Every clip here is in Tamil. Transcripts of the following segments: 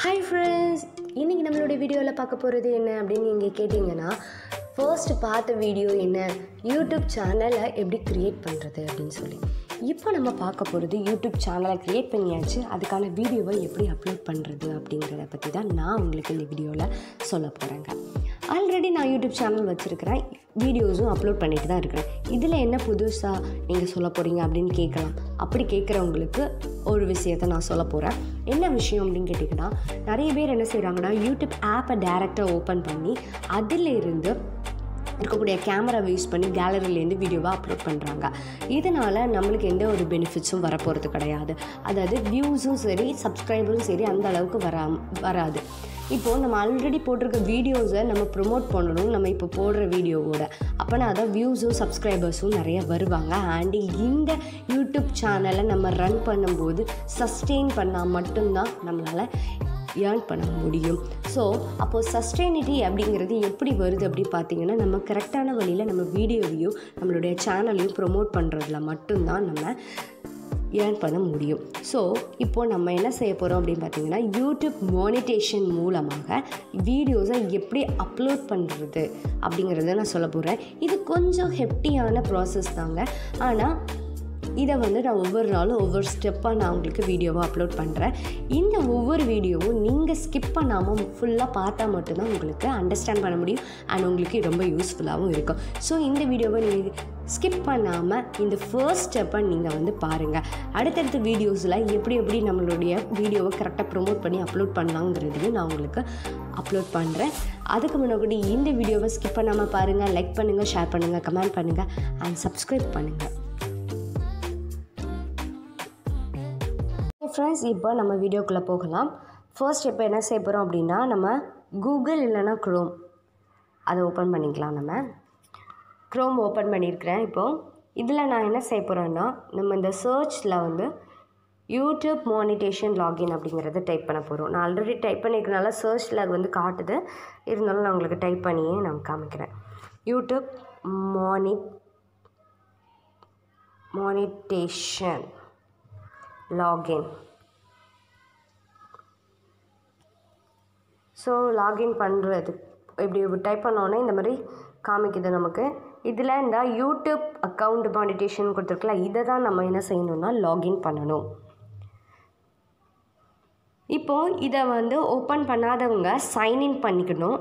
ஹாய் ஃப்ரெண்ட்ஸ் இன்றைக்கி நம்மளுடைய வீடியோவில் பார்க்க போகிறது என்ன அப்படின்னு நீங்கள் கேட்டிங்கன்னா ஃபர்ஸ்ட் பார்த்த வீடியோ என்ன யூடியூப் சேனலை எப்படி க்ரியேட் பண்ணுறது அப்படின்னு சொல்லி இப்போ நம்ம பார்க்க போகிறது யூடியூப் சேனலை க்ரியேட் பண்ணியாச்சு அதுக்கான வீடியோவை எப்படி அப்லோட் பண்ணுறது அப்படிங்கிறத பற்றி தான் நான் உங்களுக்கு இந்த வீடியோவில் சொல்ல போகிறேங்க ஆல்ரெடி நான் யூடியூப் சேனல் வச்சுருக்கிறேன் வீடியோஸும் அப்லோட் பண்ணிட்டு தான் இருக்கிறேன் இதில் என்ன புதுசாக நீங்கள் சொல்ல போகிறீங்க அப்படின்னு கேட்கலாம் அப்படி கேட்குறவங்களுக்கு ஒரு விஷயத்தை நான் சொல்ல போகிறேன் என்ன விஷயம் அப்படின்னு கேட்டிங்கன்னா நிறைய பேர் என்ன செய்கிறாங்கன்னா யூடியூப் ஆப்பை டேரெக்டாக ஓப்பன் பண்ணி அதிலிருந்து இருக்கக்கூடிய கேமராவை யூஸ் பண்ணி கேலரியிலேருந்து வீடியோவாக அப்லோட் பண்ணுறாங்க இதனால் நம்மளுக்கு எந்த ஒரு பெனிஃபிட்ஸும் வரப்போகிறது கிடையாது அதாவது வியூஸும் சரி சப்ஸ்கிரைபரும் சரி அந்த அளவுக்கு வரா வராது இப்போது நம்ம ஆல்ரெடி போட்டிருக்க வீடியோஸை நம்ம ப்ரொமோட் பண்ணணும் நம்ம இப்போ போடுற வீடியோவோட அப்போனா அதான் வியூஸும் சப்ஸ்கிரைபர்ஸும் நிறைய வருவாங்க அண்ட் இந்த யூடியூப் சேனலை நம்ம ரன் பண்ணும்போது சஸ்டெயின் பண்ணால் மட்டும்தான் நம்மளால் ஏர்ன் பண்ண முடியும் ஸோ அப்போது சஸ்டைனிட்டி அப்படிங்கிறது எப்படி வருது அப்படி பார்த்தீங்கன்னா நம்ம கரெக்டான வழியில் நம்ம வீடியோவையும் நம்மளுடைய சேனலையும் ப்ரொமோட் பண்ணுறதுல மட்டும்தான் நம்ம ஏர்ன் பண்ண முடியும் ஸோ இப்போது நம்ம என்ன செய்ய போகிறோம் அப்படின்னு பார்த்தீங்கன்னா யூடியூப் மானிட்டேஷன் மூலமாக வீடியோஸை எப்படி அப்லோட் பண்ணுறது அப்படிங்கிறத நான் சொல்ல போகிறேன் இது கொஞ்சம் ஹெப்டியான ப்ராசஸ் தாங்க ஆனால் இதை வந்து நான் ஒவ்வொரு நாளும் ஒவ்வொரு ஸ்டெப்பாக நான் உங்களுக்கு வீடியோவாக அப்லோட் பண்ணுறேன் இந்த ஒவ்வொரு வீடியோவும் நீங்கள் ஸ்கிப் பண்ணாமல் ஃபுல்லாக பார்த்தா மட்டும்தான் உங்களுக்கு அண்டர்ஸ்டாண்ட் பண்ண முடியும் அண்ட் உங்களுக்கு ரொம்ப யூஸ்ஃபுல்லாகவும் இருக்கும் ஸோ இந்த வீடியோவை நீங்கள் ஸ்கிப் பண்ணாமல் இந்த ஃபர்ஸ்ட் ஸ்டெப்பை நீங்கள் வந்து பாருங்கள் அடுத்தடுத்த வீடியோஸில் எப்படி எப்படி நம்மளுடைய வீடியோவை கரெக்டாக ப்ரொமோட் பண்ணி அப்லோட் பண்ணலாங்கிறதையும் நான் உங்களுக்கு அப்லோட் பண்ணுறேன் அதுக்கு முன்னாடி இந்த வீடியோவை ஸ்கிப் பண்ணாமல் பாருங்கள் லைக் பண்ணுங்கள் ஷேர் பண்ணுங்கள் கமெண்ட் பண்ணுங்கள் அண்ட் சப்ஸ்கிரைப் பண்ணுங்கள் ஃப்ரெண்ட்ஸ் இப்போ நம்ம வீடியோக்குள்ளே போகலாம் ஃபர்ஸ்ட் இப்போ என்ன செய்ய போகிறோம் அப்படின்னா நம்ம கூகுள் இல்லைன்னா க்ரோம் அதை ஓப்பன் பண்ணிக்கலாம் நம்ம க்ரோம் ஓப்பன் பண்ணியிருக்கிறேன் இப்போது இதில் நான் என்ன செய்ய போகிறேன்னா நம்ம இந்த சர்ச்சில் வந்து யூடியூப் மானிட்டேஷன் லாகின் அப்படிங்கிறத டைப் பண்ண போகிறோம் நான் ஆல்ரெடி டைப் பண்ணியிருக்கனால சர்ச்சில் அது வந்து காட்டுது இருந்தாலும் நான் உங்களுக்கு டைப் பண்ணியே நான் காமிக்கிறேன் யூடியூப் மானி மானிட்டேஷன் லாகின் ஸோ லாகின் பண்ணுறது இப்படி டைப் பண்ணோன்னே இந்த மாதிரி காமிக்குது நமக்கு இதில் இந்த யூடியூப் அக்கௌண்ட் மானிட்டேஷன் கொடுத்துருக்குல இதை தான் நம்ம என்ன செய்யணும்னா லாகின் பண்ணணும் இப்போது இதை வந்து ஓப்பன் பண்ணாதவங்க சைன்இன் பண்ணிக்கணும்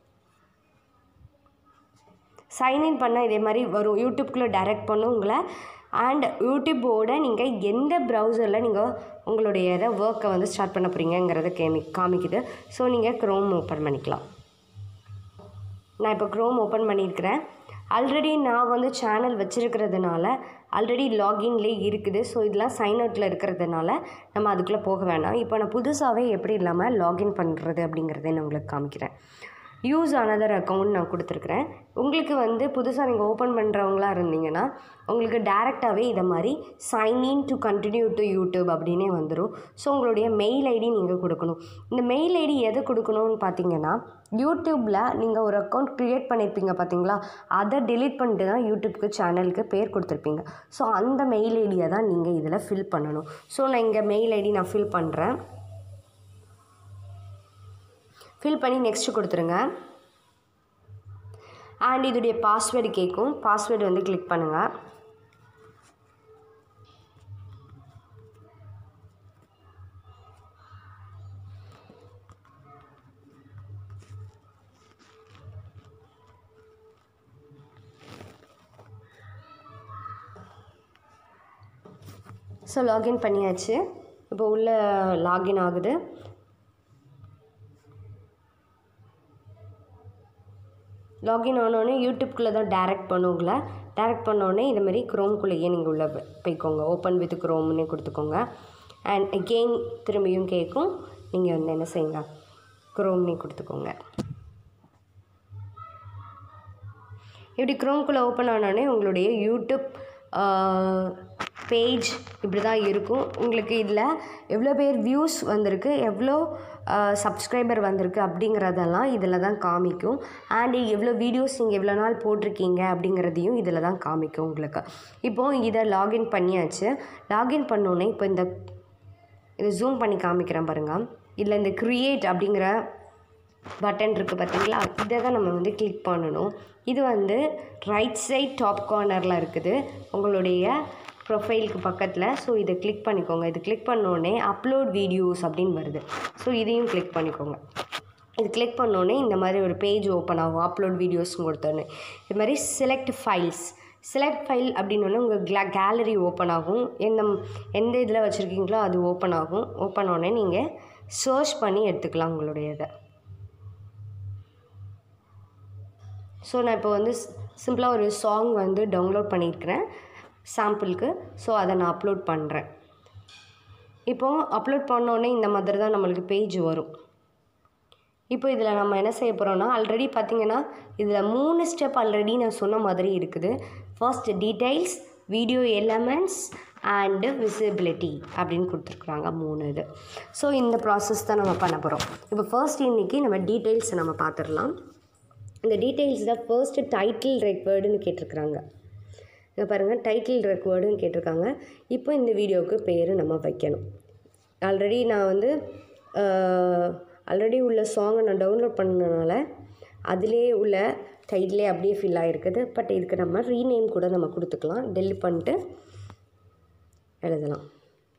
சைன்இன் பண்ணால் இதே மாதிரி வரும் யூடியூப்குள்ளே டைரக்ட் பண்ணும் உங்களை அண்ட் யூடியூப்போட நீங்கள் எந்த ப்ரௌசரில் நீங்கள் உங்களுடைய இதை ஒர்க்கை வந்து ஸ்டார்ட் பண்ண போகிறீங்கிறத கே காமிக்குது ஸோ நீங்கள் க்ரோம் ஓப்பன் பண்ணிக்கலாம் நான் இப்போ க்ரோம் ஓப்பன் பண்ணியிருக்கிறேன் ஆல்ரெடி நான் வந்து சேனல் வச்சுருக்கிறதுனால ஆல்ரெடி லாகின்லேயே இருக்குது ஸோ இதெல்லாம் சைன் அவுட்டில் இருக்கிறதுனால நம்ம அதுக்குள்ளே போக வேணாம் இப்போ நான் புதுசாகவே எப்படி இல்லாமல் லாகின் பண்ணுறது அப்படிங்கிறத நான் உங்களுக்கு காமிக்கிறேன் யூஸ் அனதர் அக்கௌண்ட் நான் கொடுத்துருக்குறேன் உங்களுக்கு வந்து புதுசாக நீங்கள் ஓப்பன் பண்ணுறவங்களா இருந்தீங்கன்னா உங்களுக்கு டேரெக்டாகவே இதை மாதிரி sign in to continue to YouTube அப்படின்னே வந்துடும் ஸோ உங்களுடைய மெயில் ஐடி நீங்கள் கொடுக்கணும் இந்த மெயில் ஐடி எது கொடுக்கணும்னு பார்த்தீங்கன்னா யூடியூப்பில் நீங்கள் ஒரு அக்கௌண்ட் க்ரியேட் பண்ணியிருப்பீங்க பார்த்தீங்களா அதை டெலீட் பண்ணிட்டு தான் யூடியூப்க்கு சேனலுக்கு பேர் கொடுத்துருப்பீங்க ஸோ அந்த மெயில் ஐடியை தான் நீங்கள் இதில் ஃபில் பண்ணணும் ஸோ நான் இங்கே மெயில் ஐடி நான் ஃபில் பண்ணுறேன் ஃபில் பண்ணி நெக்ஸ்ட்டு கொடுத்துருங்க அண்ட் இதோடைய பாஸ்வேர்டு கேட்கும் பாஸ்வேர்டு வந்து கிளிக் பண்ணுங்கள் ஸோ லாகின் பண்ணியாச்சு இப்போ உள்ளே லாகின் ஆகுது லாகின் ஆனோடனே யூடியூப்குள்ளே தான் டேரெக்ட் பண்ணும் உங்களை டேரெக்ட் பண்ணோடனே இது மாதிரி க்ரோம்குள்ளேயே நீங்கள் உள்ளே போய்க்கோங்க ஓப்பன் வித் க்ரோம்னு கொடுத்துக்கோங்க அண்ட் அகெயின் திரும்பியும் கேட்கும் நீங்கள் வந்து என்ன செய்யுங்க க்ரோம்னே கொடுத்துக்கோங்க இப்படி க்ரோம்குள்ளே ஓப்பன் ஆனோடனே உங்களுடைய யூடியூப் பேஜ் இப்படி தான் இருக்கும் உங்களுக்கு இதில் எவ்வளோ பேர் வியூஸ் வந்திருக்கு எவ்வளோ சப்ஸ்கிரைபர் வந்திருக்கு அப்படிங்கிறதெல்லாம் இதில் தான் காமிக்கும் அண்ட் எவ்வளோ வீடியோஸ் நீங்கள் எவ்வளோ நாள் போட்டிருக்கீங்க அப்படிங்கிறதையும் இதில் தான் காமிக்கும் உங்களுக்கு இப்போது இதை லாகின் பண்ணியாச்சு லாகின் பண்ணோன்னே இப்போ இந்த இது ஜூம் பண்ணி காமிக்கிறேன் பாருங்கள் இதில் இந்த க்ரியேட் அப்படிங்கிற பட்டன் இருக்குது பார்த்தீங்களா இதை தான் நம்ம வந்து கிளிக் பண்ணணும் இது வந்து ரைட் சைட் டாப் கார்னரில் இருக்குது உங்களுடைய ப்ரொஃபைலுக்கு பக்கத்தில் ஸோ இதை கிளிக் பண்ணிக்கோங்க இது கிளிக் பண்ணோடனே அப்லோட் வீடியோஸ் அப்படின்னு வருது ஸோ இதையும் கிளிக் பண்ணிக்கோங்க இது கிளிக் பண்ணோடனே இந்த மாதிரி ஒரு பேஜ் ஓப்பன் ஆகும் அப்லோட் வீடியோஸ்னு கொடுத்தோன்னே இது மாதிரி செலக்ட் ஃபைல்ஸ் செலக்ட் ஃபைல் அப்படின்னோடனே உங்கள் கிளா கேலரி ஓப்பன் ஆகும் எந்த எந்த இதில் வச்சுருக்கீங்களோ அது ஓப்பன் ஆகும் ஓப்பன் ஆனோடனே நீங்கள் சர்ச் பண்ணி எடுத்துக்கலாம் உங்களுடைய இதை ஸோ நான் இப்போ வந்து சிம்பிளாக ஒரு சாங் வந்து டவுன்லோட் பண்ணியிருக்கிறேன் சாம்பிளுக்கு ஸோ அதை நான் அப்லோட் பண்ணுறேன் இப்போது அப்லோட் பண்ணோடனே இந்த மாதிரி தான் நம்மளுக்கு பேஜ் வரும் இப்போ இதில் நம்ம என்ன செய்ய போகிறோம்னா ஆல்ரெடி பார்த்தீங்கன்னா இதில் மூணு ஸ்டெப் ஆல்ரெடி நான் சொன்ன மாதிரி இருக்குது first details video elements and visibility அப்படின்னு கொடுத்துருக்குறாங்க மூணு இது ஸோ இந்த ப்ராசஸ் தான் நம்ம பண்ண போகிறோம் இப்போ ஃபர்ஸ்ட் இன்றைக்கி நம்ம டீட்டெயில்ஸ் நம்ம பார்த்துடலாம் இந்த டீட்டெயில்ஸ் தான் ஃபர்ஸ்ட்டு டைட்டில் ரெக்வேர்டுன்னு கேட்டிருக்கிறாங்க இங்கே பாருங்கள் டைட்டில் ரெக்வேர்டுன்னு கேட்டிருக்காங்க இப்போ இந்த வீடியோவுக்கு பேர் நம்ம வைக்கணும் ஆல்ரெடி நான் வந்து ஆல்ரெடி உள்ள சாங்கை நான் டவுன்லோட் பண்ணனால அதிலே உள்ள டைட்டிலே அப்படியே ஃபில் ஆகிருக்குது பட் இதுக்கு நம்ம ரீநேம் கூட நம்ம கொடுத்துக்கலாம் டெலிட் பண்ணிட்டு எழுதலாம்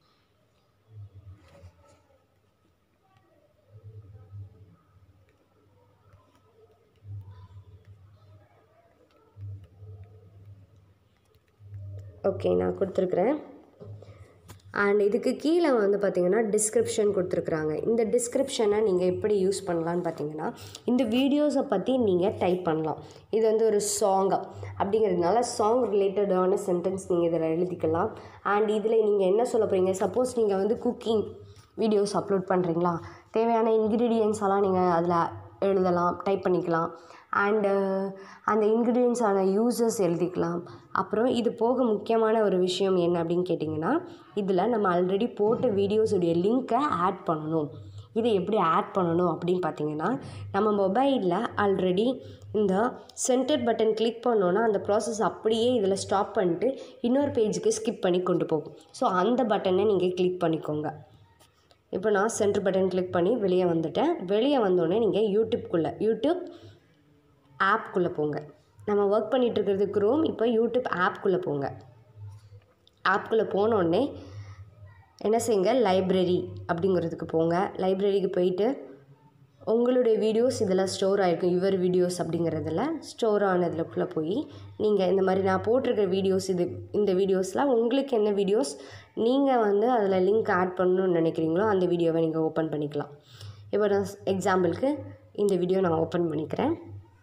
ஓகே நான் கொடுத்துருக்குறேன் அண்ட் இதுக்கு கீழே வந்து பார்த்திங்கன்னா டிஸ்கிரிப்ஷன் கொடுத்துருக்குறாங்க இந்த டிஸ்கிரிப்ஷனை நீங்கள் எப்படி யூஸ் பண்ணலான்னு பார்த்தீங்கன்னா இந்த வீடியோஸை பற்றி நீங்கள் டைப் பண்ணலாம் இது வந்து ஒரு சாங்காக அப்படிங்கிறதுனால சாங் ரிலேட்டடான சென்டென்ஸ் நீங்கள் இதில் எழுதிக்கலாம் அண்ட் இதில் நீங்கள் என்ன சொல்ல போகிறீங்க சப்போஸ் நீங்கள் வந்து குக்கிங் வீடியோஸ் அப்லோட் பண்ணுறீங்களா தேவையான இன்க்ரீடியன்ஸ் எல்லாம் நீங்கள் அதில் எழுதலாம் டைப் பண்ணிக்கலாம் அண்டு அந்த இன்க்ரீடியன்ஸான யூசர்ஸ் எழுதிக்கலாம் அப்புறம் இது போக முக்கியமான ஒரு விஷயம் என்ன அப்படின்னு கேட்டிங்கன்னா இதில் நம்ம ஆல்ரெடி போட்ட வீடியோஸுடைய லிங்க்கை ஆட் பண்ணணும் இதை எப்படி ஆட் பண்ணணும் அப்படின்னு பார்த்தீங்கன்னா நம்ம மொபைலில் ஆல்ரெடி இந்த சென்டர் பட்டன் கிளிக் பண்ணோன்னா அந்த ப்ராசஸ் அப்படியே இதில் ஸ்டாப் பண்ணிட்டு இன்னொரு பேஜுக்கு ஸ்கிப் பண்ணி கொண்டு போகும் ஸோ அந்த பட்டனை நீங்கள் கிளிக் பண்ணிக்கோங்க இப்போ நான் சென்டர் பட்டன் கிளிக் பண்ணி வெளியே வந்துட்டேன் வெளியே வந்தோடனே நீங்கள் யூடியூப்குள்ளே யூடியூப் ஆப்குள்ளே போங்க நம்ம ஒர்க் பண்ணிகிட்டு இருக்கிறது குரோம் இப்போ யூடியூப் ஆப்குள்ளே போங்க ஆப்குள்ளே போனோடனே என்ன செய்யுங்க லைப்ரரி அப்படிங்கிறதுக்கு போங்க லைப்ரரிக்கு போயிட்டு உங்களுடைய வீடியோஸ் இதில் ஸ்டோர் ஆகிருக்கும் யுவர் வீடியோஸ் அப்படிங்கிறதுல ஸ்டோர் ஆனதுலக்குள்ளே போய் நீங்கள் இந்த மாதிரி நான் போட்டிருக்கிற வீடியோஸ் இது இந்த வீடியோஸில் உங்களுக்கு என்ன வீடியோஸ் நீங்கள் வந்து அதில் லிங்க் ஆட் பண்ணணும்னு நினைக்கிறீங்களோ அந்த வீடியோவை நீங்கள் ஓப்பன் பண்ணிக்கலாம் இப்போ நான் எக்ஸாம்பிளுக்கு இந்த வீடியோ நான் ஓப்பன் பண்ணிக்கிறேன்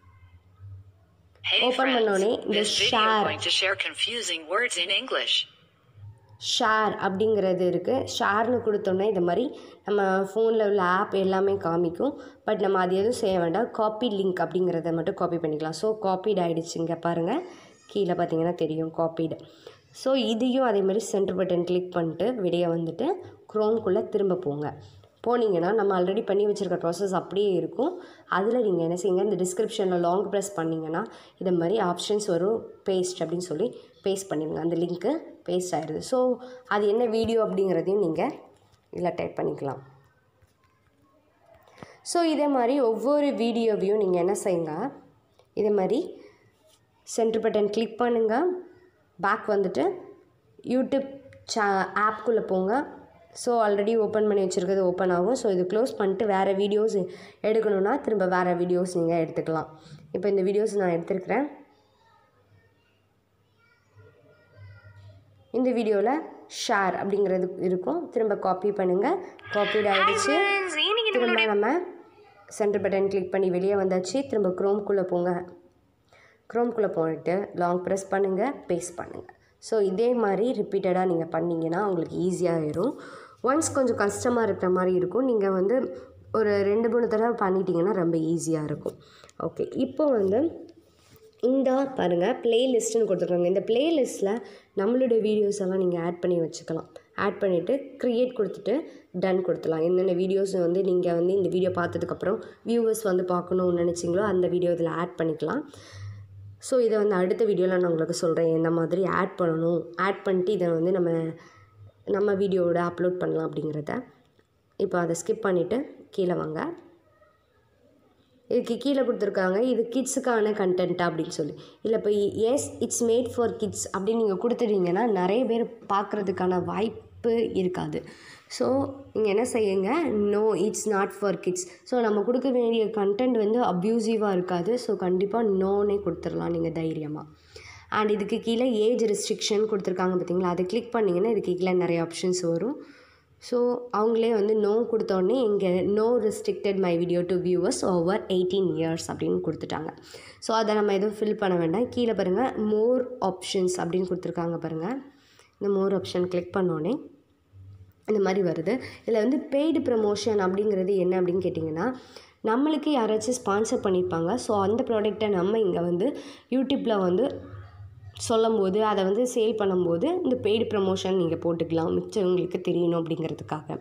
Hey Open friends, பண்ணோடனே இந்த this video share. going to share confusing words in English. Share அப்படிங்கிறது இருக்குது ஷேர்னு கொடுத்தோன்னே இந்த மாதிரி நம்ம ஃபோனில் உள்ள ஆப் எல்லாமே காமிக்கும் பட் நம்ம அது எதுவும் செய்ய வேண்டாம் காப்பி லிங்க் அப்படிங்கிறத மட்டும் காப்பி பண்ணிக்கலாம் ஸோ காப்பீட் ஆகிடுச்சு இங்கே பாருங்கள் கீழே பார்த்தீங்கன்னா தெரியும் காப்பீடு ஸோ இதையும் அதே மாதிரி சென்டர் பட்டன் கிளிக் பண்ணிட்டு வெளியே வந்துட்டு க்ரோம்குள்ளே திரும்ப போங்க போனீங்கன்னா நம்ம ஆல்ரெடி பண்ணி வச்சுருக்க ப்ராசஸ் அப்படியே இருக்கும் அதில் நீங்கள் என்ன செய்யுங்க இந்த டிஸ்கிரிப்ஷனில் லாங் ப்ரெஸ் பண்ணிங்கன்னா இது மாதிரி ஆப்ஷன்ஸ் வரும் பேஸ்ட் அப்படின்னு சொல்லி பேஸ்ட் பண்ணிடுங்க அந்த லிங்க்கு பேஸ்ட் ஆயிடுது ஸோ அது என்ன வீடியோ அப்படிங்கிறதையும் நீங்கள் இதில் டைப் பண்ணிக்கலாம் ஸோ இதே மாதிரி ஒவ்வொரு வீடியோவையும் நீங்கள் என்ன செய்யுங்க இதே மாதிரி சென்டர் பட்டன் கிளிக் பண்ணுங்கள் பேக் வந்துட்டு யூடியூப் சா ஆப்குள்ளே போங்க ஸோ ஆல்ரெடி ஓப்பன் பண்ணி வச்சுருக்கிறது ஓப்பன் ஆகும் ஸோ இது க்ளோஸ் பண்ணிட்டு வேறு வீடியோஸ் எடுக்கணுன்னா திரும்ப வேறு வீடியோஸ் நீங்கள் எடுத்துக்கலாம் இப்போ இந்த வீடியோஸ் நான் எடுத்திருக்கிறேன் இந்த வீடியோவில் ஷேர் அப்படிங்கிறது இருக்கும் திரும்ப காப்பி பண்ணுங்கள் காப்பீட் ஆகிடுச்சு திரும்ப நம்ம சென்டர் பட்டன் கிளிக் பண்ணி வெளியே வந்தாச்சு திரும்ப க்ரோம்குள்ளே போங்க க்ரோம்குள்ளே போயிட்டு லாங் ப்ரெஸ் பண்ணுங்கள் பேஸ்ட் பண்ணுங்கள் ஸோ இதே மாதிரி ரிப்பீட்டடாக நீங்கள் பண்ணிங்கன்னா உங்களுக்கு ஈஸியாகிடும் ஒன்ஸ் கொஞ்சம் கஷ்டமாக இருக்கிற மாதிரி இருக்கும் நீங்கள் வந்து ஒரு ரெண்டு மூணு தடவை பண்ணிட்டீங்கன்னா ரொம்ப ஈஸியாக இருக்கும் ஓகே இப்போ வந்து இந்த பாருங்கள் பிளேலிஸ்ட்டுன்னு கொடுத்துருக்காங்க இந்த பிளேலிஸ்ட்டில் நம்மளுடைய வீடியோஸ் எல்லாம் நீங்கள் ஆட் பண்ணி வச்சுக்கலாம் ஆட் பண்ணிவிட்டு க்ரியேட் கொடுத்துட்டு டன் கொடுத்துலாம் என்னென்ன வீடியோஸ் வந்து நீங்கள் வந்து இந்த வீடியோ பார்த்ததுக்கப்புறம் வியூவர்ஸ் வந்து பார்க்கணுன்னு நினச்சிங்களோ அந்த வீடியோ இதில் ஆட் பண்ணிக்கலாம் ஸோ இதை வந்து அடுத்த வீடியோவில் நான் உங்களுக்கு சொல்கிறேன் எந்த மாதிரி ஆட் பண்ணணும் ஆட் பண்ணிட்டு இதை வந்து நம்ம நம்ம வீடியோவோட அப்லோட் பண்ணலாம் அப்படிங்கிறத இப்போ அதை ஸ்கிப் பண்ணிவிட்டு கீழே வாங்க இதுக்கு கீழே கொடுத்துருக்காங்க இது கிட்ஸுக்கான கண்டென்ட் அப்படின்னு சொல்லி இல்லை இப்போ yes it's made for kids அப்படின்னு நீங்கள் கொடுத்துட்டீங்கன்னா நிறைய பேர் பார்க்குறதுக்கான வாய்ப்பு இருக்காது ஸோ நீங்கள் என்ன செய்யுங்க no it's not for kids so நம்ம கொடுக்க வேண்டிய கண்டென்ட் வந்து அப்யூசிவாக இருக்காது ஸோ கண்டிப்பாக நோனே கொடுத்துடலாம் நீங்கள் தைரியமாக அண்ட் இதுக்கு கீழே ஏஜ் ரெஸ்ட்ரிக்ஷன் கொடுத்துருக்காங்க பார்த்தீங்களா அதை கிளிக் பண்ணிங்கன்னா இதுக்கு கீழே நிறைய ஆப்ஷன்ஸ் வரும் ஸோ அவங்களே வந்து நோ கொடுத்தோடனே இங்கே no restricted my video to viewers over eighteen years அப்படின்னு கொடுத்துட்டாங்க ஸோ அதை நம்ம எதுவும் ஃபில் பண்ண வேண்டாம் கீழே பாருங்கள் மோர் ஆப்ஷன்ஸ் அப்படின்னு கொடுத்துருக்காங்க பாருங்கள் இந்த மோர் ஆப்ஷன் கிளிக் பண்ணோடனே இந்த மாதிரி வருது இதில் வந்து பெய்டு ப்ரமோஷன் அப்படிங்கிறது என்ன அப்படின்னு கேட்டிங்கன்னா நம்மளுக்கு யாராச்சும் ஸ்பான்சர் பண்ணியிருப்பாங்க ஸோ அந்த ப்ராடக்டை நம்ம இங்கே வந்து யூடியூப்பில் வந்து சொல்லும்போது அதை வந்து சேல் பண்ணும்போது இந்த பெய்டு ப்ரமோஷன் நீங்கள் போட்டுக்கலாம் மிச்சவங்களுக்கு தெரியணும் அப்படிங்கிறதுக்காக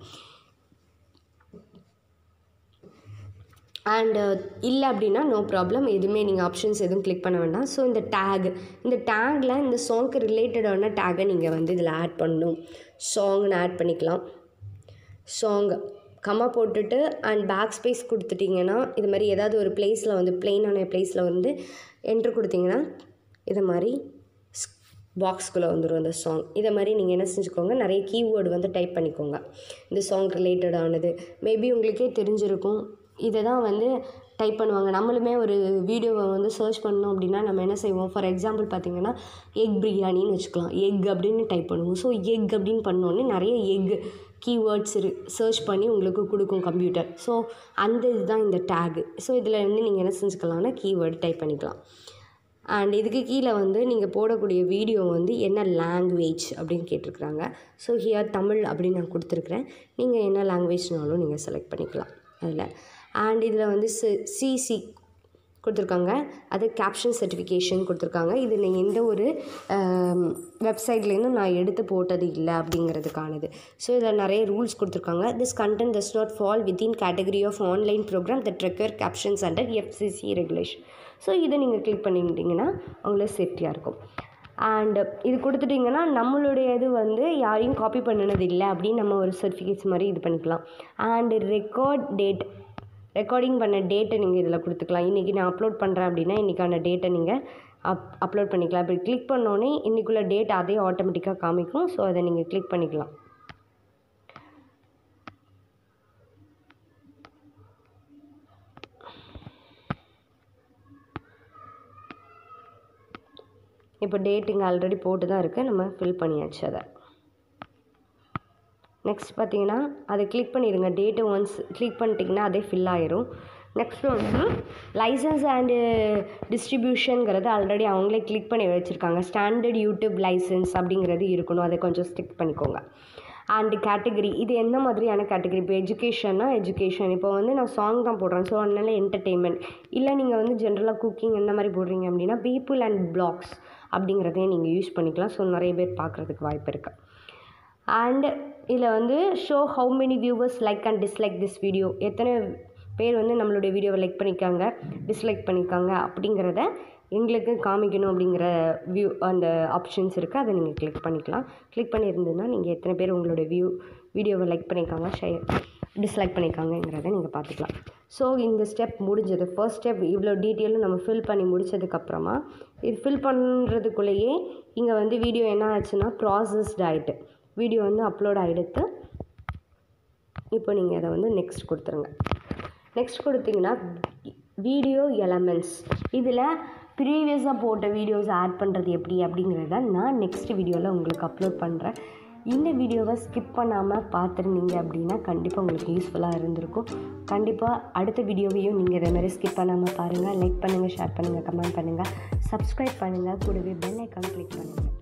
அண்டு இல்லை அப்படின்னா நோ ப்ராப்ளம் எதுவுமே நீங்கள் ஆப்ஷன்ஸ் எதுவும் கிளிக் பண்ண வேண்டாம் ஸோ இந்த டேக் இந்த டேக்கில் இந்த சாங்க்கு ரிலேட்டடான டேகை நீங்கள் வந்து இதில் ஆட் பண்ணணும் சாங்னு ஆட் பண்ணிக்கலாம் சாங் கம்மா போட்டுட்டு அண்ட் பேக் ஸ்பேஸ் கொடுத்துட்டிங்கன்னா இது மாதிரி ஏதாவது ஒரு பிளேஸில் வந்து பிளெயினான பிளேஸில் வந்து என்ட்ரு கொடுத்தீங்கன்னா இது மாதிரி பாக்ஸ்குள்ளே வந்துடும் அந்த சாங் இதை மாதிரி நீங்கள் என்ன செஞ்சுக்கோங்க நிறைய கீவேர்டு வந்து டைப் பண்ணிக்கோங்க இந்த சாங் ரிலேட்டடானது மேபி உங்களுக்கே தெரிஞ்சிருக்கும் இதை தான் வந்து டைப் பண்ணுவாங்க நம்மளுமே ஒரு வீடியோவை வந்து சர்ச் பண்ணோம் அப்படின்னா நம்ம என்ன செய்வோம் ஃபார் எக்ஸாம்பிள் பார்த்தீங்கன்னா எக் பிரியாணின்னு வச்சுக்கலாம் எக் அப்படின்னு டைப் பண்ணுவோம் ஸோ எக் அப்படின்னு பண்ணோன்னே நிறைய எக் கீவேர்ட்ஸ் இரு சர்ச் பண்ணி உங்களுக்கு கொடுக்கும் கம்ப்யூட்டர் ஸோ அந்த இதுதான் இந்த டேகு ஸோ இதில் இருந்து நீங்கள் என்ன செஞ்சுக்கலாம்னா கீவேர்டு டைப் பண்ணிக்கலாம் அண்ட் இதுக்கு கீழே வந்து நீங்கள் போடக்கூடிய வீடியோ வந்து என்ன லாங்குவேஜ் அப்படின்னு கேட்டிருக்கிறாங்க ஸோ ஹியர் தமிழ் அப்படின்னு நான் கொடுத்துருக்குறேன் நீங்கள் என்ன லாங்குவேஜ்னாலும் நீங்கள் செலக்ட் பண்ணிக்கலாம் அதில் அண்ட் இதில் வந்து சி சிசி கொடுத்துருக்காங்க அது கேப்ஷன் சர்டிஃபிகேஷன் கொடுத்துருக்காங்க இது நீங்கள் எந்த ஒரு வெப்சைட்லேருந்து நான் எடுத்து போட்டது இல்லை அப்படிங்கிறதுக்கானது ஸோ இதில் நிறைய ரூல்ஸ் கொடுத்துருக்காங்க this content does not fall within category of online program that require captions under FCC regulation so இதை நீங்கள் கிளிக் பண்ணிக்கிட்டிங்கன்னா உங்களுக்கு சேஃப்டியாக இருக்கும் அண்ட் இது கொடுத்துட்டிங்கன்னா நம்மளுடைய இது வந்து யாரையும் காப்பி பண்ணினது இல்லை அப்படின்னு நம்ம ஒரு சர்டிஃபிகேட்ஸ் மாதிரி இது பண்ணிக்கலாம் அண்டு ரெக்கார்ட் டேட் ரெக்கார்டிங் பண்ண டேட்டை நீங்கள் இதில் கொடுத்துக்கலாம் இன்றைக்கி நான் அப்லோட் பண்ணுறேன் அப்படின்னா இன்றைக்கான டேட்டை நீங்கள் அப் அப்லோட் பண்ணிக்கலாம் இப்படி கிளிக் பண்ணோன்னே இன்றைக்குள்ள டேட் அதே ஆட்டோமேட்டிக்காக காமிக்கும் ஸோ அதை நீங்கள் கிளிக் பண்ணிக்கலாம் இப்போ டேட் இங்கே ஆல்ரெடி போட்டு தான் இருக்குது நம்ம ஃபில் பண்ணியாச்சு அதை நெக்ஸ்ட் பார்த்தீங்கன்னா அதை கிளிக் பண்ணிடுங்க டேட்டு ஒன்ஸ் கிளிக் பண்ணிட்டீங்கன்னா அதே ஃபில் ஆயிரும் நெக்ஸ்ட் வந்து லைசன்ஸ் அண்டு டிஸ்ட்ரிபியூஷனுங்கிறது ஆல்ரெடி அவங்களே கிளிக் பண்ணி வச்சுருக்காங்க ஸ்டாண்டர்ட் யூடியூப் லைசன்ஸ் அப்படிங்கிறது இருக்கணும் அதை கொஞ்சம் ஸ்டிக் பண்ணிக்கோங்க அண்டு கேட்டகரி இது எந்த மாதிரியான கேட்டகரி இப்போ எஜுகேஷன்னா எஜுகேஷன் இப்போ வந்து நான் சாங் தான் போடுறேன் ஸோ அதனால என்டர்டெயின்மெண்ட் இல்லை நீங்கள் வந்து ஜென்ரலாக குக்கிங் இந்த மாதிரி போடுறீங்க அப்படின்னா பீப்புள் அண்ட் பிளாக்ஸ் அப்படிங்கிறதையும் நீங்கள் யூஸ் பண்ணிக்கலாம் ஸோ நிறைய பேர் பார்க்குறதுக்கு வாய்ப்பு இருக்குது அண்ட் இதில் வந்து show how many viewers like and dislike this video எத்தனை பேர் வந்து நம்மளுடைய வீடியோவை லைக் பண்ணியிருக்காங்க டிஸ்லைக் பண்ணியிருக்காங்க அப்படிங்கிறத எங்களுக்கு காமிக்கணும் அப்படிங்கிற வியூ அந்த ஆப்ஷன்ஸ் இருக்குது அதை நீங்கள் கிளிக் பண்ணிக்கலாம் கிளிக் பண்ணியிருந்ததுன்னா நீங்கள் எத்தனை பேர் உங்களுடைய வியூ வீடியோவை லைக் பண்ணியிருக்காங்க ஷேர் டிஸ்லைக் பண்ணியிருக்காங்கங்கிறத நீங்கள் பார்த்துக்கலாம் ஸோ இந்த ஸ்டெப் முடிஞ்சது ஃபர்ஸ்ட் ஸ்டெப் இவ்வளோ டீட்டெயிலும் நம்ம ஃபில் பண்ணி முடிச்சதுக்கப்புறமா இது ஃபில் பண்ணுறதுக்குள்ளேயே இங்கே வந்து வீடியோ என்ன ஆச்சுன்னா ப்ராசஸ்ட் ஆகிட்டு வீடியோ வந்து அப்லோட் ஆகிடுத்து இப்போ நீங்கள் அதை வந்து நெக்ஸ்ட் கொடுத்துருங்க நெக்ஸ்ட் கொடுத்தீங்கன்னா வீடியோ எலமெண்ட்ஸ் இதில் ப்ரீவியஸாக போட்ட வீடியோஸ் ஆட் பண்ணுறது எப்படி அப்படிங்கிறத நான் நெக்ஸ்ட் வீடியோவில் உங்களுக்கு அப்லோட் பண்ணுறேன் இந்த வீடியோவை ஸ்கிப் பண்ணாமல் பார்த்துருந்தீங்க அப்படின்னா கண்டிப்பாக உங்களுக்கு யூஸ்ஃபுல்லாக இருந்திருக்கும் கண்டிப்பாக அடுத்த வீடியோவையும் நீங்கள் இதே மாதிரி ஸ்கிப் பண்ணாமல் பாருங்கள் லைக் பண்ணுங்கள் ஷேர் பண்ணுங்கள் கமெண்ட் பண்ணுங்கள் சப்ஸ்கிரைப் பண்ணுங்கள் கூடவே பெல் ஐக்கான் கிளிக் பண்ணுங்கள்